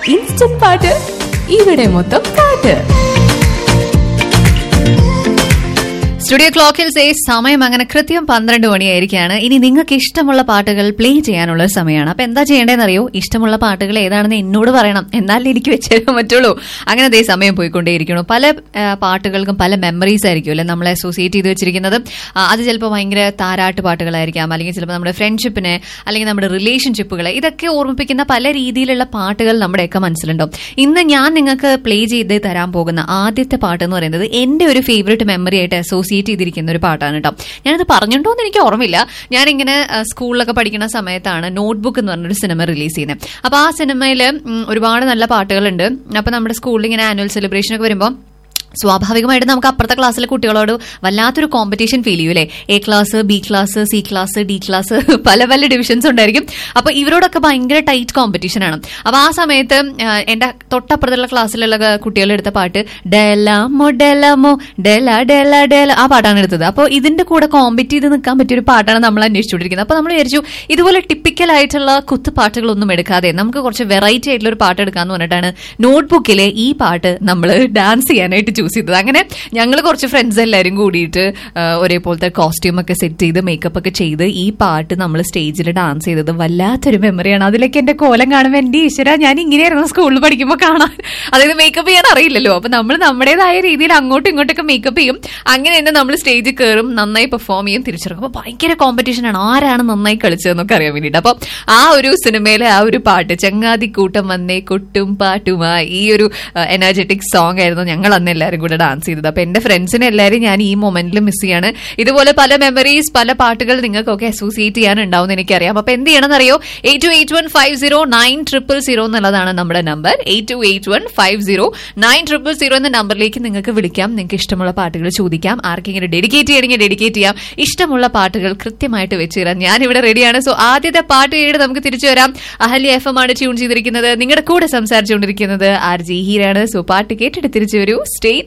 instant പാട്ട് ഇവിടെ മൊത്തം പാട്ട് സ്റ്റുഡിയോ ക്ലോക്കിൽ സേ സമയം അങ്ങനെ കൃത്യം പന്ത്രണ്ട് മണിയായിരിക്കാണ് ഇനി നിങ്ങൾക്ക് ഇഷ്ടമുള്ള പാട്ടുകൾ പ്ലേ ചെയ്യാനുള്ള ഒരു സമയമാണ് അപ്പൊ എന്താ ചെയ്യേണ്ടതെന്ന് അറിയോ ഇഷ്ടമുള്ള പാട്ടുകൾ ഏതാണെന്ന് എന്നോട് പറയണം എന്നാലേ എനിക്ക് വെച്ചേരാൻ പറ്റുള്ളൂ അങ്ങനെ അതേ സമയം പോയിക്കൊണ്ടേയിരിക്കണു പല ആ, പാട്ടുകൾക്കും പല മെമ്മറീസ് ആയിരിക്കും അല്ലെ നമ്മളെ അസോസിയേറ്റ് ചെയ്ത് വെച്ചിരിക്കുന്നത് ആ, അത് ചിലപ്പോൾ ഭയങ്കര താരാട്ട് പാട്ടുകളായിരിക്കാം അല്ലെങ്കിൽ ചിലപ്പോൾ നമ്മുടെ ഫ്രണ്ട്ഷിപ്പിനെ അല്ലെങ്കിൽ നമ്മുടെ റിലേഷൻഷിപ്പുകളെ ഇതൊക്കെ ഓർമ്മിപ്പിക്കുന്ന പല രീതിയിലുള്ള പാട്ടുകൾ നമ്മുടെയൊക്കെ മനസ്സിലുണ്ടാവും ഇന്ന് ഞാൻ നിങ്ങൾക്ക് പ്ലേ ചെയ്ത് തരാൻ പോകുന്ന ആദ്യത്തെ പാട്ട് എന്ന് പറയുന്നത് എന്റെ ഒരു ഫേവറേറ്റ് മെമ്മറി ആയിട്ട് അസോസിയേറ്റ് ചെയ്തിരിക്കുന്ന ഒരു പാട്ടാണ് കേട്ടോ ഞാനത് പറഞ്ഞിട്ടുണ്ടോ എന്ന് എനിക്ക് ഓർമ്മയില്ല ഞാനിങ്ങനെ ആ, സ്കൂളിലൊക്കെ പഠിക്കുന്ന സമയത്താണ് നോട്ട്ബുക്ക് എന്ന് പറഞ്ഞൊരു സിനിമ റിലീസ് ചെയ്യുന്നത് അപ്പൊ ആ സിനിമയിൽ ഒരുപാട് നല്ല പാട്ടുകളുണ്ട് അപ്പൊ നമ്മുടെ സ്കൂളിൽ ഇങ്ങനെ ആനുവൽ സെലിബ്രേഷൻ ഒക്കെ വരുമ്പോൾ സ്വാഭാവികമായിട്ട് നമുക്ക് അപ്പുറത്തെ ക്ലാസ്സിലെ കുട്ടികളോട് വല്ലാത്തൊരു കോമ്പറ്റീഷൻ ഫീൽ ചെയ്യും അല്ലേ A class B class C class D class പല പല ഡിവിഷൻസ് ഉണ്ടായിരിക്കും അപ്പൊ ഇവരോടൊക്കെ ഭയങ്കര ടൈറ്റ് കോമ്പറ്റീഷൻ ആണ് അപ്പൊ ആ സമയത്ത് ആ, എന്റെ തൊട്ടപ്പുറത്തുള്ള ക്ലാസ്സിലുള്ള കുട്ടികൾ എടുത്ത പാട്ട് ഡെലാമോ ഡെലാമോ ഡെല ഡെല ഡെല ആ പാട്ടാണ് എടുത്തത് അപ്പോൾ ഇതിന്റെ കൂടെ കോമ്പറ്റ് ചെയ്ത് നിൽക്കാൻ പറ്റിയ ഒരു പാട്ടാണ് നമ്മൾ അന്വേഷിച്ചുകൊണ്ടിരിക്കുന്നത് അപ്പൊ നമ്മൾ വിചാരിച്ചു ഇതുപോലെ ടിപ്പിക്കൽ ആയിട്ടുള്ള കുത്ത് പാട്ടുകളൊന്നും എടുക്കാതെ നമുക്ക് കുറച്ച് വെറൈറ്റി ആയിട്ടുള്ള ഒരു പാട്ട് എടുക്കാന്ന് പറഞ്ഞിട്ടാണ് നോട്ട്ബുക്കിലെ ഈ പാട്ട് നമ്മൾ ഡാൻസ് ചെയ്യാനായിട്ട് ചൂസ് ചെയ്തത് അങ്ങനെ ഞങ്ങൾ കുറച്ച് ഫ്രണ്ട്സ് എല്ലാവരും കൂടിയിട്ട് ആ, ഒരേപോലത്തെ കോസ്റ്റ്യൂം ഒക്കെ സെറ്റ് ചെയ്ത് മേക്കപ്പ് ഒക്കെ ചെയ്ത് ഈ പാട്ട് നമ്മൾ സ്റ്റേജിൽ ഡാൻസ് ചെയ്തത് വല്ലാത്തൊരു മെമ്മറിയാണ് അതിലേക്ക് എന്റെ കോലം കാണുമ്പോൾ എന്റെ ഈശ്വര ഞാൻ ഇങ്ങനെയായിരുന്നു സ്കൂളിൽ പഠിക്കുമ്പോൾ കാണാൻ അതായത് മേക്കപ്പ് ചെയ്യാൻ അറിയില്ലല്ലോ അപ്പൊ നമ്മൾ നമ്മുടേതായ രീതിയിൽ അങ്ങോട്ടും ഇങ്ങോട്ടൊക്കെ മേക്കപ്പ് ചെയ്യും അങ്ങനെ തന്നെ നമ്മൾ സ്റ്റേജിൽ കയറും നന്നായി പെർഫോം ചെയ്യും തിരിച്ചിറക്കും അപ്പൊ ഭയങ്കര കോമ്പറ്റീഷൻ ആണ് ആരാണ് നന്നായി കളിച്ചതെന്നൊക്കെ അറിയാൻ വേണ്ടിയിട്ട് അപ്പൊ ആ ഒരു സിനിമയിലെ ആ ഒരു പാട്ട് ചങ്ങാതി കൂട്ടം വന്നേ കൊട്ടും പാട്ടുമായി ഈ ഒരു എനർജറ്റിക് സോങ് ആയിരുന്നു ഞങ്ങൾ അന്ന് എല്ലാവരും കൂടെ ഡാൻസ് ചെയ്തത് അപ്പൊ എന്റെ ഫ്രണ്ട്സിനെ എല്ലാവരും ഞാൻ ഈ മൊമെന്റിൽ മിസ് ചെയ്യാണ് ഇതുപോലെ പല മെമ്മറീസ് പല പാട്ടുകൾ നിങ്ങൾക്കൊക്കെ അസോസിയേറ്റ് ചെയ്യാനുണ്ടാവും എന്ന് എനിക്കറിയാം അപ്പൊ എന്ത് ചെയ്യണം അറിയോ eight two eight one five zero nine triple zero എന്നുള്ളതാണ് നമ്മുടെ number eight two eight one five zero nine triple zero എന്ന നമ്പറിലേക്ക് നിങ്ങൾക്ക് വിളിക്കാം നിങ്ങൾക്ക് ഇഷ്ടമുള്ള പാട്ടുകൾ ചോദിക്കാം ആർക്കെങ്കിലും ഡെഡിക്കേറ്റ് ചെയ്യണമെങ്കിൽ ഡെഡിക്കേറ്റ് ചെയ്യാം ഇഷ്ടമുള്ള പാട്ടുകൾ കൃത്യമായിട്ട് വെച്ച് തരാം ഞാൻ ഇവിടെ റെഡിയാണ് സോ ആദ്യത്തെ പാട്ട് കേട്ട് നമുക്ക് തിരിച്ചു വരാം അഹല്യ എഫ് എം ആണ് ട്യൂൺ ചെയ്തിരിക്കുന്നത് നിങ്ങളുടെ കൂടെ സംസാരിച്ചുകൊണ്ടിരിക്കുന്നത് ആർ ജി ഹീരാണ് സോ പാട്ട് കേട്ടിട്ട് തിരിച്ചു വരൂ സ്റ്റേ